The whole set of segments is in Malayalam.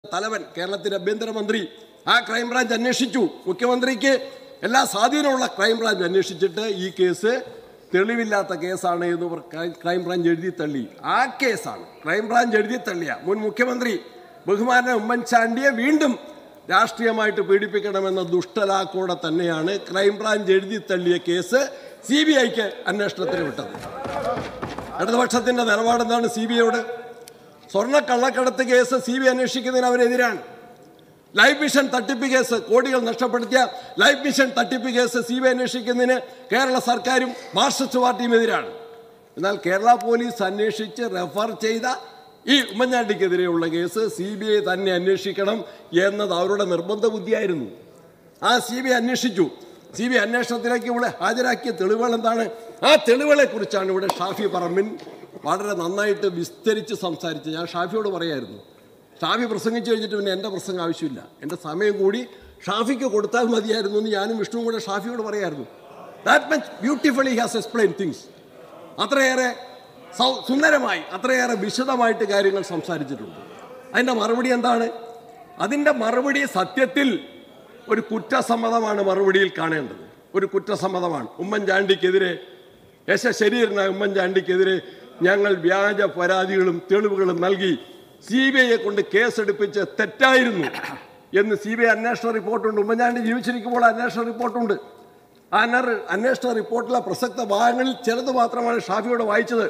തലവൻ കേരളത്തിന്റെ ആഭ്യന്തരമന്ത്രി ആ ക്രൈംബ്രാഞ്ച് അന്വേഷിച്ചു മുഖ്യമന്ത്രിക്ക് എല്ലാ സ്വാധീനമുള്ള ക്രൈംബ്രാഞ്ച് അന്വേഷിച്ചിട്ട് ഈ കേസ് തെളിവില്ലാത്ത കേസാണ് എന്ന് പറ- ക്രൈ- ക്രൈംബ്രാഞ്ച് എഴുതി തള്ളി ആ കേസാണ് ക്രൈംബ്രാഞ്ച് എഴുതി തള്ളിയ മുൻ മുഖ്യമന്ത്രി ബഹുമാന ഉമ്മൻചാണ്ടിയെ വീണ്ടും രാഷ്ട്രീയമായിട്ട് പീഡിപ്പിക്കണമെന്ന ദുഷ്ടലാക്കോടെ തന്നെയാണ് ക്രൈംബ്രാഞ്ച് എഴുതി തള്ളിയ കേസ് സി ബി ഐക്ക് അന്വേഷണത്തിന് വിട്ടത് ഇടതുപക്ഷത്തിന്റെ നിലപാടെന്താണ് സി ബി ഐയോട് സ്വർണ്ണ കള്ളക്കടത്ത് കേസ് സി ബി അന്വേഷിക്കുന്നതിന് അവരെതിരാണ് ലൈഫ് മിഷൻ തട്ടിപ്പ് കേസ് കോടികൾ നഷ്ടപ്പെടുത്തിയ ലൈഫ് മിഷൻ തട്ടിപ്പ് കേസ് സി ബി അന്വേഷിക്കുന്നതിന് കേരള സർക്കാരും മാർക്സിസ്റ്റ് പാർട്ടിയും എതിരാണ് എന്നാൽ കേരള പോലീസ് അന്വേഷിച്ച് റെഫർ ചെയ്ത ഈ ഉമ്മൻചാണ്ടിക്കെതിരെയുള്ള കേസ് സി ബി ഐ തന്നെ അന്വേഷിക്കണം എന്നത് അവരുടെ നിർബന്ധ ബുദ്ധിയായിരുന്നു ആ സി ബി ഐ അന്വേഷിച്ചു സി ബി ഐ അന്വേഷണത്തിലേക്ക് ഇവിടെ ഹാജരാക്കിയ തെളിവുകൾ എന്താണ് ആ തെളിവുകളെ കുറിച്ചാണ് ഇവിടെ ഷാഫി പറമ്പിൻ വളരെ നന്നായിട്ട് വിസ്തരിച്ച് സംസാരിച്ച് ഞാൻ ഷാഫിയോട് പറയായിരുന്നു ഷാഫി പ്രസംഗിച്ചു കഴിഞ്ഞിട്ട് പിന്നെ എൻ്റെ പ്രസംഗം ആവശ്യമില്ല എൻ്റെ സമയം കൂടി ഷാഫിക്ക് കൊടുത്താൽ മതിയായിരുന്നു എന്ന് ഞാനും വിഷ്ണുവും കൂടെ ഷാഫിയോട് പറയായിരുന്നു that much beautifully has explain things അത്രയേറെ സൗ സുന്ദരമായി അത്രയേറെ വിശദമായിട്ട് കാര്യങ്ങൾ സംസാരിച്ചിട്ടുണ്ട് അതിൻ്റെ മറുപടി എന്താണ് അതിൻ്റെ മറുപടി സത്യത്തിൽ ഒരു കുറ്റസമ്മതമാണ് മറുപടിയിൽ കാണേണ്ടത് ഒരു കുറ്റസമ്മതമാണ് ഉമ്മൻചാണ്ടിക്കെതിരെ യശ ശരീരനായ ഉമ്മൻചാണ്ടിക്കെതിരെ ഞങ്ങൾ വ്യാജ പരാതികളും തെളിവുകളും നൽകി സി ബി ഐയെ കൊണ്ട് കേസെടുപ്പിച്ച് തെറ്റായിരുന്നു എന്ന് സി ബി ഐ അന്വേഷണ റിപ്പോർട്ടുണ്ട് ഉമ്മൻചാണ്ടി ജീവിച്ചിരിക്കുമ്പോൾ അന്വേഷണ റിപ്പോർട്ടുണ്ട് ആ അന്വ- അന്വേഷണ റിപ്പോർട്ടിലെ പ്രസക്ത ഭാഗങ്ങളിൽ ചിലത് മാത്രമാണ് ഷാഫിയോട് വായിച്ചത്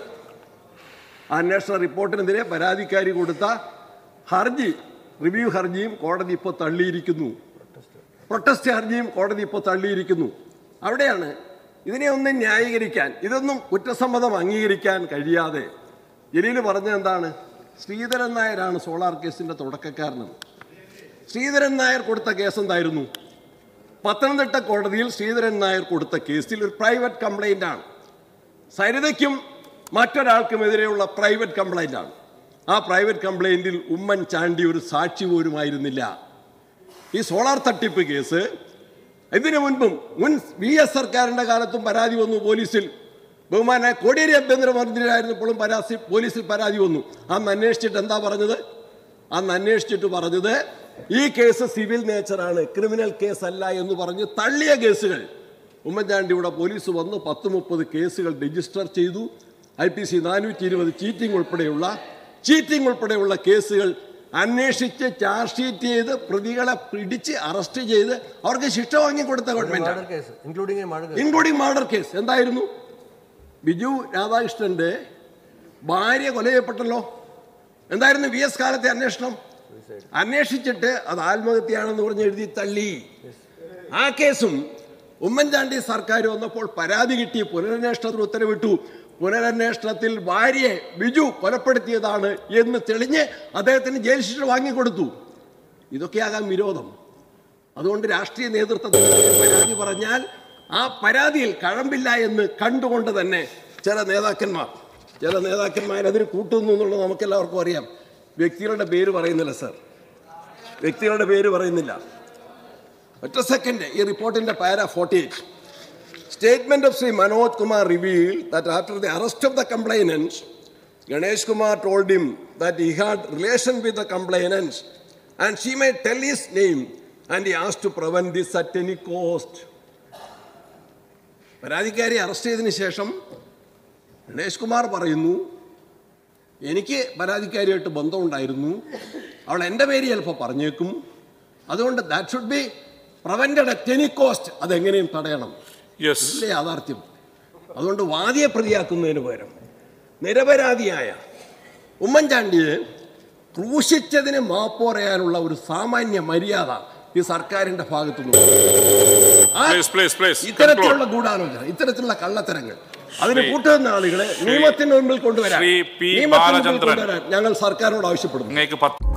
ആ അന്വേഷണ റിപ്പോർട്ടിനെതിരെ പരാതിക്കാരി കൊടുത്ത ഹർജി റിവ്യൂ ഹർജിയും കോടതി ഇപ്പോൾ തള്ളിയിരിക്കുന്നു പ്രൊട്ടസ്റ്റ് ഹർജിയും കോടതി ഇപ്പോൾ തള്ളിയിരിക്കുന്നു അവിടെയാണ് ഇതിനെ ഒന്നും ന്യായീകരിക്കാൻ ഇതൊന്നും കുറ്റസമ്മതം അംഗീകരിക്കാൻ കഴിയാതെ ജലീൽ പറഞ്ഞത് എന്താണ് ശ്രീധരൻ നായരാണ് സോളാർ കേസിന്റെ തുടക്കക്കാരനെന്ന് ശ്രീധരൻ നായർ കൊടുത്ത കേസ് എന്തായിരുന്നു പത്തനംതിട്ട കോടതിയിൽ ശ്രീധരൻ നായർ കൊടുത്ത കേസിൽ ഒരു പ്രൈവറ്റ് കംപ്ലൈൻ്റ് ആണ് സരിതയ്ക്കും മറ്റൊരാൾക്കുമെതിരെയുള്ള പ്രൈവറ്റ് കംപ്ലൈൻ്റ് ആണ് ആ പ്രൈവറ്റ് കംപ്ലൈൻറ്റിൽ ഉമ്മൻ ചാണ്ടി ഒരു സാക്ഷി പോലുമായിരുന്നില്ല ഈ സോളാർ തട്ടിപ്പ് കേസ് ഇതിനു മുൻപും മുൻ വി എസ് സർക്കാരിൻ്റെ കാലത്തും പരാതി വന്നു പോലീസിൽ ബഹുമാന കോടിയേരി ആഭ്യന്തരമന്ത്രിയായിരുന്നപ്പോഴും പരാതി പോലീസിൽ പരാതി വന്നു അന്ന് അന്വേഷിച്ചിട്ട് എന്താ പറഞ്ഞത് അന്ന് അന്വേഷിച്ചിട്ട് പറഞ്ഞത് ഈ കേസ് സിവിൽ നേച്ചറാണ് ക്രിമിനൽ കേസ് അല്ല എന്ന് പറഞ്ഞ് തള്ളിയ കേസുകൾ ഉമ്മൻചാണ്ടിയുടെ പോലീസ് വന്ന് പത്ത് മുപ്പത് കേസുകൾ രജിസ്റ്റർ ചെയ്തു ഐ പി സി നാനൂറ്റി ഇരുപത് ചീറ്റിംഗ് ഉൾപ്പെടെയുള്ള ചീറ്റിംഗ് ഉൾപ്പെടെയുള്ള കേസുകൾ അന്വേഷിച്ച് ചാർജ് ഷീറ്റ് ചെയ്ത് പ്രതികളെ പിടിച്ച് അറസ്റ്റ് ചെയ്ത് അവർക്ക് ശിക്ഷ വാങ്ങിക്കൊടുത്ത government murder case including murder case including murder case എന്തായിരുന്നു ബിജു രാധാകൃഷ്ണന്റെ ഭാര്യ കൊല ചെയ്യപ്പെട്ടല്ലോ എന്തായിരുന്നു വി എസ് കാലത്തെ അന്വേഷണം അന്വേഷിച്ചിട്ട് അത് ആത്മഹത്യയാണെന്ന് പറഞ്ഞ് എഴുതി തള്ളി ആ കേസും ഉമ്മൻചാണ്ടി സർക്കാർ വന്നപ്പോൾ പരാതി കിട്ടി പുനരന്വേഷണത്തിന് ഉത്തരവിട്ടു പുനരന്വേഷണത്തിൽ ഭാര്യയെ ബിജു കൊലപ്പെടുത്തിയതാണ് എന്ന് തെളിഞ്ഞ് അദ്ദേഹത്തിന് ജയിൽ ശിക്ഷ വാങ്ങിക്കൊടുത്തു ഇതൊക്കെയാകാം വിരോധം അതുകൊണ്ട് രാഷ്ട്രീയ നേതൃത്വത്തിന് പരാതി പറഞ്ഞാൽ ആ പരാതിയിൽ കഴമ്പില്ല എന്ന് കണ്ടുകൊണ്ട് തന്നെ ചില നേതാക്കന്മാർ ചില നേതാക്കന്മാർ അതിന് കൂട്ടുന്നു എന്നുള്ളത് നമുക്കെല്ലാവർക്കും അറിയാം വ്യക്തികളുടെ പേര് പറയുന്നില്ല സർ വ്യക്തികളുടെ പേര് പറയുന്നില്ല ഒറ്റ സെക്കൻഡ് ഈ റിപ്പോർട്ടിന്റെ para forty eight statement of Shri Manoj Kumar reveal that after the arrest of the complainant Ganesh Kumar told him that he had relation with the complainant and she may tell his name and he has to prevent this at any cost പരാതിക്കാരി അറസ്റ്റ് ചെയ്തതിന് ശേഷം ഗണേഷ് കുമാർ പറയുന്നു എനിക്ക് പരാതിക്കാരിയായിട്ട് ബന്ധമുണ്ടായിരുന്നു അവൾ എൻ്റെ പേര് ചിലപ്പോൾ പറഞ്ഞേക്കും അതുകൊണ്ട് that should be prevented at any cost അതെങ്ങനെയും തടയണം യെസ് ഇല്ലേ യാഥാർത്ഥ്യം അതുകൊണ്ട് വാദിയെ പ്രതിയാക്കുന്നതിന് പകരം നിരപരാധിയായ ഉമ്മൻചാണ്ടിയെ ക്രൂശിച്ചതിന് മാപ്പ് പറയാനുള്ള ഒരു സാമാന്യ മര്യാദ ഈ സർക്കാരിന്റെ ഭാഗത്തുനിന്ന് ആ Please, please, please, ഇത്തരത്തിലുള്ള ഗൂഢാലോചന ഇത്തരത്തിലുള്ള കള്ളത്തരങ്ങൾ അതിന് കൂട്ടുന്ന ആളുകളെ നിയമത്തിന് മുമ്പിൽ കൊണ്ടുവരാൻ ശ്രീ പി. നിയമത്തിന് മുമ്പിൽ ബാലചന്ദ്രൻ. കൊണ്ടുവരാൻ ഞങ്ങൾ സർക്കാരിനോട് ആവശ്യപ്പെടുന്നു അങ്ങേക്ക് പത്ത്